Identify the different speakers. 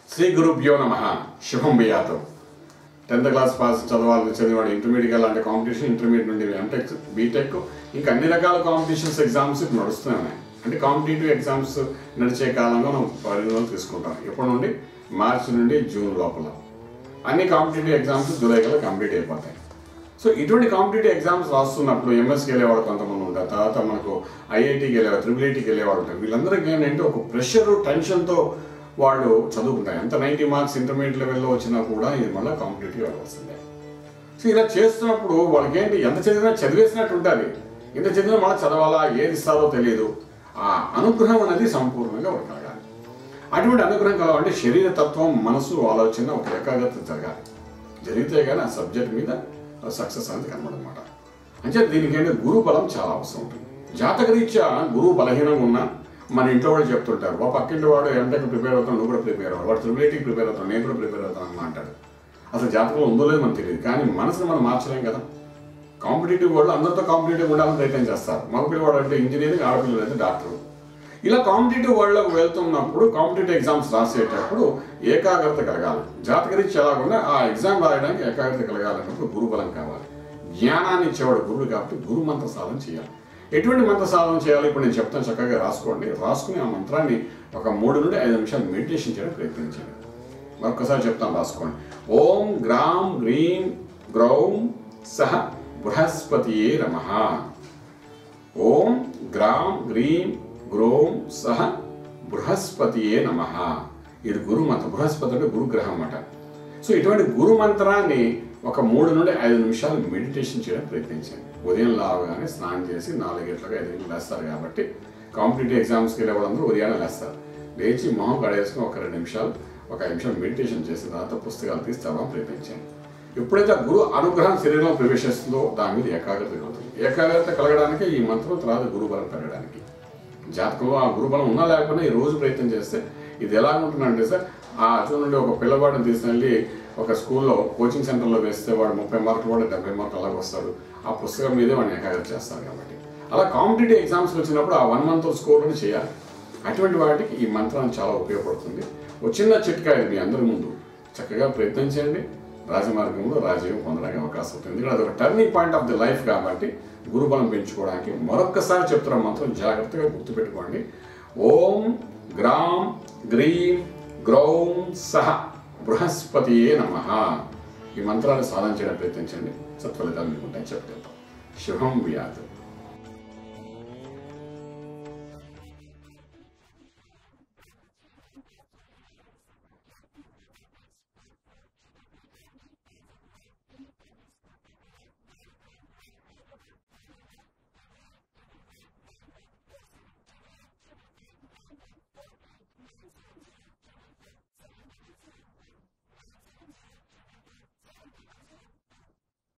Speaker 1: శ్రీ గురుభ్యో నమ శుభం బియాతో టెన్త్ క్లాస్ పాస్ చదవాలి చదివాడు ఇంటర్మీడియట్ అలాంటి కాంపిటీషన్ ఇంటర్మీడియట్ నుండి ఎంటెక్ బీటెక్ ఇంకా అన్ని రకాల కాంపిటీషన్స్ ఎగ్జామ్స్ ఇప్పుడు నడుస్తూనే ఉన్నాయి అంటే కాంపిటేటివ్ ఎగ్జామ్స్ నడిచే కాలంలో మనం పరిగణలో తీసుకుంటాం ఎప్పటి నుండి మార్చి నుండి జూన్ లోపల అన్ని కాంపిటేటివ్ ఎగ్జామ్స్ జూలై కల్లా కంప్లీట్ అయిపోతాయి సో ఇటువంటి కాంపిటేటివ్ ఎగ్జామ్స్ రాస్తున్నప్పుడు ఎంఎస్కి వెళ్ళేవాడు కొంతమంది ఉంటారు తర్వాత మనకు ఐఐటికి వెళ్ళేవాడు త్రిబుల్ ఐటీకి వెళ్ళేవాడు ఉంటారు వీళ్ళందరికీ ఏంటంటే ఒక ప్రెషర్ టెన్షన్తో వాళ్ళు చదువుకుంటారు ఎంత నైంటీ మార్క్స్ ఇంటర్మీడియట్ లెవెల్లో వచ్చినా కూడా ఇది మళ్ళీ కాంపిటేటివ్ అవ్వాల్సిందే సో ఇలా చేస్తున్నప్పుడు వాళ్ళకి ఏంటి ఎంత చదివినా చదివేసినట్టు ఉంటుంది ఎంత చదివినా మళ్ళీ చదవాలా ఏది ఇస్తారో తెలియదు ఆ అనుగ్రహం అనేది సంపూర్ణంగా వాళ్ళకి కలగాలి అటువంటి అనుగ్రహం కలగాలంటే శరీర తత్వం మనసు ఆలోచన ఒక ఏకాగ్రత జరగాలి జరిగితే కానీ ఆ సబ్జెక్ట్ మీద సక్సెస్ అనేది కనబడమాట అంటే దీనికి ఏంటి గురు బలం చాలా అవసరం ఉంటుంది జాతక రీత్యా గురువు బలహీనంగా ఉన్నా మన ఇంట్లో వాళ్ళు చెప్తుంటారు వా పక్కింటి వాడు ఎంటెక్ ప్రిపేర్ అవుతాను నువ్వు కూడా ప్రిపేర్ అవ్వాలి వాడు త్రిబులేటీకి ప్రిపేర్ అవుతాను నేను కూడా ప్రిపేర్ అవుతాను అని అంటాడు అసలు జాతకంలో ఉందో లేదో మనకు తెలియదు కానీ మనసుని మనం మార్చలేం కదా కాంపిటేటివ్ వాళ్ళు అందరితో కాంపిటేటివ్ ఉండాలని ప్రయత్నం చేస్తారు మగపిల్లవాడు అంటే ఇంజనీరింగ్ ఆడపిల్లలు అయితే డాక్టర్ ఇలా కాంపిటేటివ్ వరల్డ్లోకి వెళ్తున్నప్పుడు కాంపిటేటివ్ ఎగ్జామ్స్ రాసేటప్పుడు ఏకాగ్రత కలగాలి జాతకరీత్యా ఎలాగున్నా ఆ ఎగ్జామ్ రాయడానికి ఏకాగ్రత కలగాలన్నప్పుడు గురుబలం కావాలి జ్ఞానాన్ని ఇచ్చేవాడు గురువు కాబట్టి గురు మంత్ర సాధన చేయాలి ఎటువంటి మంత్ర సాధన చేయాలి ఇప్పుడు నేను చెప్తాను చక్కగా రాసుకోండి రాసుకుని ఆ మంత్రాన్ని ఒక మూడు నుండి ఐదు నిమిషాలు మెడిటేషన్ చేయడం ప్రయత్నించండి మరొకసారి చెప్తాను రాసుకోండి ఓం గ్రాం గ్రీం గ్రౌం సహ బృహస్పతియే నమః ఓం గ్రాం గ్రీం గ్రోం సహ బృహస్పతియే నమ ఇది గురు మంత్రం బృహస్పతి అంటే గురుగ్రహం అన్నమాట సో ఇటువంటి గురు మంత్రాన్ని ఒక మూడు నుండి ఐదు నిమిషాలు మెడిటేషన్ చేయడం ప్రయత్నించండి ఉదయం లావగానే స్నానం చేసి నాలుగు గంటలకు ఐదు గంటలకు లేస్తారు కాబట్టి కాంపిటేటివ్ ఎగ్జామ్స్కి వెళ్ళే వాళ్ళందరూ ఉదయాన్నే లేస్తారు లేచి మొహం కడేసుకుని ఒక రెండు నిమిషాలు ఒక ఐదు నిమిషాలు మెడిటేషన్ చేసిన తర్వాత పుస్తకాలు తీసి చదవడం ప్రయత్నించండి ఎప్పుడైతే ఆ గురు అనుగ్రహం శరీరంలో ప్రవేశిస్తుందో దాని మీద ఏకాగ్రత కలుగుతుంది ఏకాగ్రత కలగడానికి ఈ మంత్రం తర్వాత గురుబలం పెరగడానికి జాతకంలో ఆ గురుబలం ఉన్నా లేకపోయినా ఈ రోజు ప్రయత్నం చేస్తే ఇది ఎలా ఉంటుందంటే సార్ ఆ అటు నుండి ఒక పిల్లవాడిని తీసుకెళ్ళి ఒక స్కూల్లో కోచింగ్ సెంటర్లో వేస్తే వాడు ముప్పై మార్కులు వాడు డెబ్బై మార్కులు అలాగ వస్తాడు ఆ పుస్తకం మీదే వాడిని ఏకాగ్రత చేస్తారు కాబట్టి అలా కాంపిటేటివ్ ఎగ్జామ్స్ వచ్చినప్పుడు ఆ వన్ మంత్ స్కోర్ని చేయాలి అటువంటి వాటికి ఈ మంత్రం చాలా ఉపయోగపడుతుంది ఒక చిన్న చిట్కా ఇది మీ అందరి ముందు చక్కగా ప్రయత్నం చేయండి రాజమార్గంలో రాజయోగం పొందడానికి అవకాశం ఉంటుంది ఎందుకంటే అది ఒక turning point of the life కాబట్టి గురుబలం పెంచుకోవడానికి మరొక్కసారి చెప్తున్న మంత్రం జాగ్రత్తగా గుర్తుపెట్టుకోండి ఓం గ్రాం గ్రీం గ్రౌం సహ బృహస్పతియే నమ ఈ మంత్రాన్ని సాధన చేయడం ప్రయత్నించండి సత్ఫలితాలు మీకు ఉంటాయి చెప్తాం శుభం వ్యాధి